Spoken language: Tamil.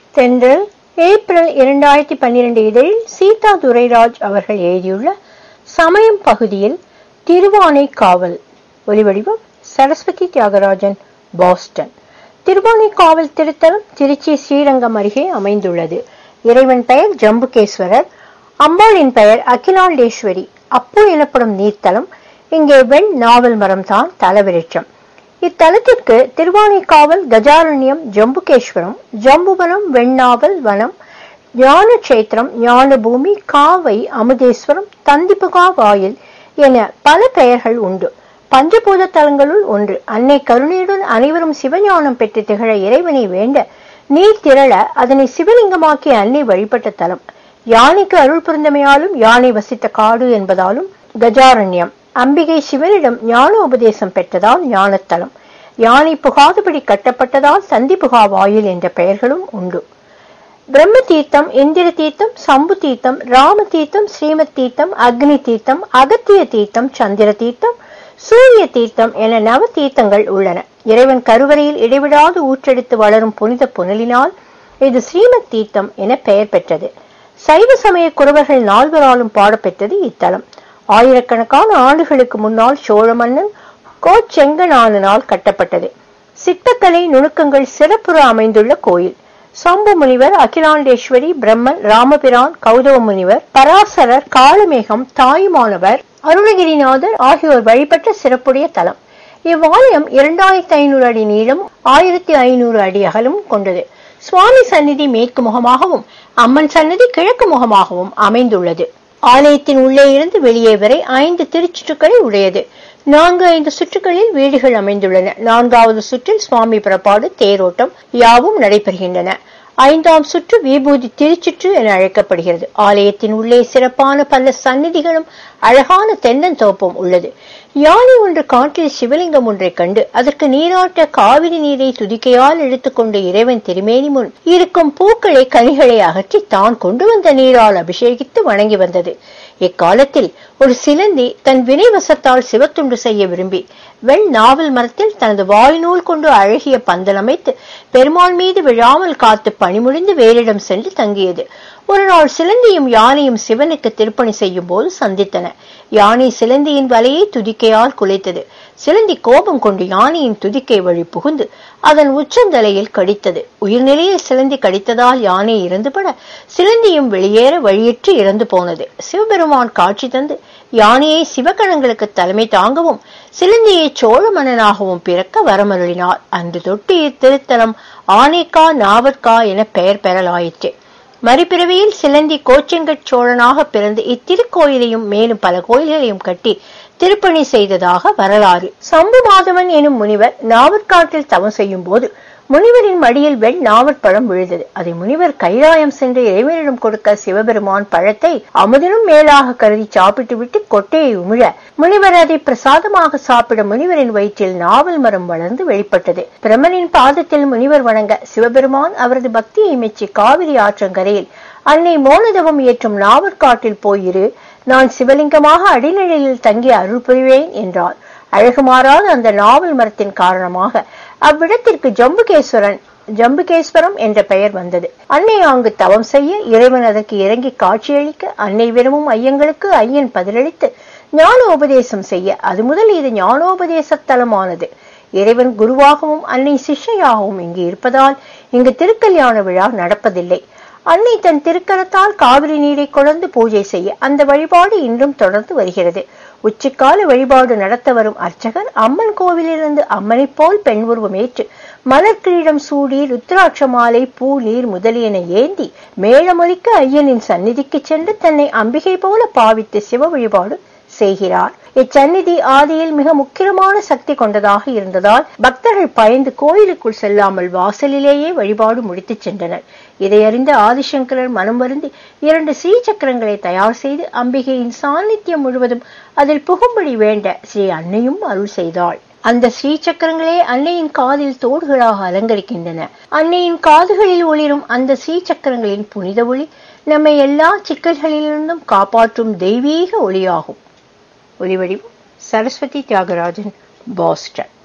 தென்றல் ஏப்ரல் இரண்டாயிரத்தி பன்னிரண்டு இதழில் சீதா துரைராஜ் அவர்கள் எழுதியுள்ள சமயம் பகுதியில் திருவானைக்காவல் ஒலிவடிவம் சரஸ்வதி தியாகராஜன் பாஸ்டன் திருவானைக்காவல் திருத்தலம் திருச்சி ஸ்ரீரங்கம் அருகே அமைந்துள்ளது இறைவன் பெயர் ஜம்புகேஸ்வரர் அம்பாளின் பெயர் அகிலாண்டேஸ்வரி அப்பு எனப்படும் நீர்த்தலம் இங்கே வெண் நாவல் மரம் தான் தலவிருட்சம் இத்தலத்திற்கு திருவானைக்காவல் கஜாரண்யம் ஜம்புகேஸ்வரம் ஜம்புவனம் வெண்ணாவல் வனம் ஞான கஷேத்திரம் ஞான பூமி காவை அமுதேஸ்வரம் தந்திப்புகா வாயில் என பல பெயர்கள் உண்டு பஞ்சபூத தலங்களுள் ஒன்று அன்னை கருணையுடன் அனைவரும் சிவஞானம் பெற்று திகழ இறைவனை வேண்ட நீர் திரள அதனை சிவலிங்கமாக்கி அன்னை வழிபட்ட தலம் யானைக்கு அருள் புரிந்தமையாலும் யானை வசித்த காடு என்பதாலும் கஜாரண்யம் அம்பிகை சிவனிடம் ஞான உபதேசம் பெற்றதால் ஞானத்தலம் யானை புகாதபடி கட்டப்பட்டதால் சந்தி புகா வாயில் என்ற பெயர்களும் உண்டு பிரம்ம தீர்த்தம் இந்திர தீர்த்தம் சம்பு தீர்த்தம் ராம தீர்த்தம் ஸ்ரீமத் தீர்த்தம் அக்னி தீர்த்தம் அகத்திய தீர்த்தம் சந்திர தீர்த்தம் சூரிய தீர்த்தம் என நவ தீர்த்தங்கள் உள்ளன இறைவன் கருவறையில் இடைவிடாது ஊற்றெடுத்து வளரும் புனித புனலினால் இது ஸ்ரீமத் தீர்த்தம் என பெயர் பெற்றது சைவ சமய குறவர்கள் நால்வராலும் பாடப்பெற்றது இத்தலம் ஆயிரக்கணக்கான ஆண்டுகளுக்கு முன்னால் சோழ மன்னன் கோச்செங்கனாலனால் கட்டப்பட்டது சிற்பக்கலை நுணுக்கங்கள் சிறப்புற அமைந்துள்ள கோயில் சம்பு முனிவர் அகிலாண்டேஸ்வரி பிரம்மன் ராமபிரான் கௌதவ முனிவர் பராசரர் காளமேகம் தாயுமானவர் அருணகிரிநாதர் ஆகியோர் வழிபட்ட சிறப்புடைய தலம் இவ்வாலயம் இரண்டாயிரத்தி ஐநூறு அடி நீளம் ஆயிரத்தி ஐநூறு அடி அகலும் கொண்டது சுவாமி சந்நிதி மேற்கு முகமாகவும் அம்மன் சன்னதி கிழக்கு முகமாகவும் அமைந்துள்ளது ஆலயத்தின் உள்ளே இருந்து வெளியே வரை ஐந்து திருச்சுற்றுக்களை உடையது நான்கு ஐந்து சுற்றுகளில் வீடுகள் அமைந்துள்ளன நான்காவது சுற்றில் சுவாமி புறப்பாடு தேரோட்டம் யாவும் நடைபெறுகின்றன ஐந்தாம் சுற்று விபூதி திருச்சுற்று என அழைக்கப்படுகிறது ஆலயத்தின் உள்ளே சிறப்பான பல சந்நிதிகளும் அழகான தென்னந்தோப்பும் உள்ளது யானை ஒன்று காட்டில் சிவலிங்கம் ஒன்றை கண்டு அதற்கு நீராட்ட காவிரி நீரை துதிக்கையால் இழுத்துக்கொண்டு இறைவன் திருமேனி முன் இருக்கும் பூக்களை கனிகளை அகற்றி தான் கொண்டு வந்த நீரால் அபிஷேகித்து வணங்கி வந்தது இக்காலத்தில் ஒரு சிலந்தி தன் வினைவசத்தால் சிவத்துண்டு செய்ய விரும்பி வெண் நாவல் மரத்தில் தனது வாய்நூல் கொண்டு அழகிய பந்தல் அமைத்து பெருமாள் மீது விழாமல் காத்து பணிமுடிந்து வேறிடம் சென்று தங்கியது ஒரு நாள் சிலந்தியும் யானையும் சிவனுக்கு திருப்பணி செய்யும் போது சந்தித்தன யானை சிலந்தியின் வலையை துதிக்கையால் குலைத்தது சிலந்தி கோபம் கொண்டு யானையின் துதிக்கை வழி புகுந்து அதன் உச்சந்தலையில் கடித்தது உயிர்நிலையில் சிலந்தி கடித்ததால் யானை இறந்துபட சிலந்தியும் வெளியேற வழியற்று இறந்து போனது சிவபெருமான் காட்சி தந்து யானையை சிவகணங்களுக்கு தலைமை தாங்கவும் சிலந்தியை சோழ மன்னனாகவும் பிறக்க வரமருளினார் அன்று தொட்டு இத்திருத்தலம் ஆனைக்கா நாவற்கா என பெயர் பெறலாயிற்று மறுபிறவியில் சிலந்தி கோச்செங்கட் சோழனாக பிறந்து இத்திருக்கோயிலையும் மேலும் பல கோயில்களையும் கட்டி திருப்பணி செய்ததாக வரலாறு சம்பு மாதவன் எனும் முனிவர் நாவற்காட்டில் தவம் செய்யும் போது முனிவரின் மடியில் வெண் நாவற்பழம் விழுந்தது அதை முனிவர் கைலாயம் சென்று இறைவனிடம் கொடுக்க சிவபெருமான் பழத்தை அமுதினும் மேலாக கருதி சாப்பிட்டு விட்டு கொட்டையை உமிழ முனிவர் அதை பிரசாதமாக சாப்பிட முனிவரின் வயிற்றில் நாவல் மரம் வளர்ந்து வெளிப்பட்டது பிரமனின் பாதத்தில் முனிவர் வணங்க சிவபெருமான் அவரது பக்தியை மெச்சி காவிரி ஆற்றங்கரையில் அன்னை மோனதவம் ஏற்றும் நாவற்காட்டில் போயிரு நான் சிவலிங்கமாக அடிநிலையில் தங்கி அருள் புரிவேன் என்றார் அழகு மாறாத அந்த நாவல் மரத்தின் காரணமாக அவ்விடத்திற்கு ஜம்புகேஸ்வரன் ஜம்புகேஸ்வரம் என்ற பெயர் வந்தது அன்னை அங்கு தவம் செய்ய இறைவன் அதற்கு இறங்கி காட்சியளிக்க அன்னை விரும்பும் ஐயங்களுக்கு ஐயன் பதிலளித்து ஞான உபதேசம் செய்ய அது முதல் இது ஞானோபதேச தலமானது இறைவன் குருவாகவும் அன்னை சிஷ்யாகவும் இங்கு இருப்பதால் இங்கு திருக்கல்யாண விழா நடப்பதில்லை அன்னை தன் திருக்கரத்தால் காவிரி நீரை கொண்டு பூஜை செய்ய அந்த வழிபாடு இன்றும் தொடர்ந்து வருகிறது உச்சிக்கால வழிபாடு நடத்த வரும் அர்ச்சகர் அம்மன் கோவிலிருந்து அம்மனைப் போல் பெண் உருவமேற்று மலர் கிரீடம் சூடி ருத்ராட்ச மாலை பூ நீர் முதலியன ஏந்தி மேளமொழிக்க ஐயனின் சந்நிதிக்கு சென்று தன்னை அம்பிகை போல பாவித்து சிவ வழிபாடு செய்கிறார் இச்சந்நிதி ஆதியில் மிக முக்கியமான சக்தி கொண்டதாக இருந்ததால் பக்தர்கள் பயந்து கோயிலுக்குள் செல்லாமல் வாசலிலேயே வழிபாடு முடித்துச் சென்றனர் இதை அறிந்த ஆதிசங்கரர் மனம் வருந்தி இரண்டு ஸ்ரீ சக்கரங்களை தயார் செய்து அம்பிகையின் சாநித்தியம் முழுவதும் அதில் புகும்படி வேண்ட ஸ்ரீ அன்னையும் அருள் செய்தாள் அந்த ஸ்ரீ சக்கரங்களே அன்னையின் காதில் தோடுகளாக அலங்கரிக்கின்றன அன்னையின் காதுகளில் ஒளிரும் அந்த ஸ்ரீ சக்கரங்களின் புனித ஒளி நம்மை எல்லா சிக்கல்களிலிருந்தும் காப்பாற்றும் தெய்வீக ஒளியாகும் ஒலிவடிவம் சரஸ்வதி தியாகராஜன் பாஸ்டன்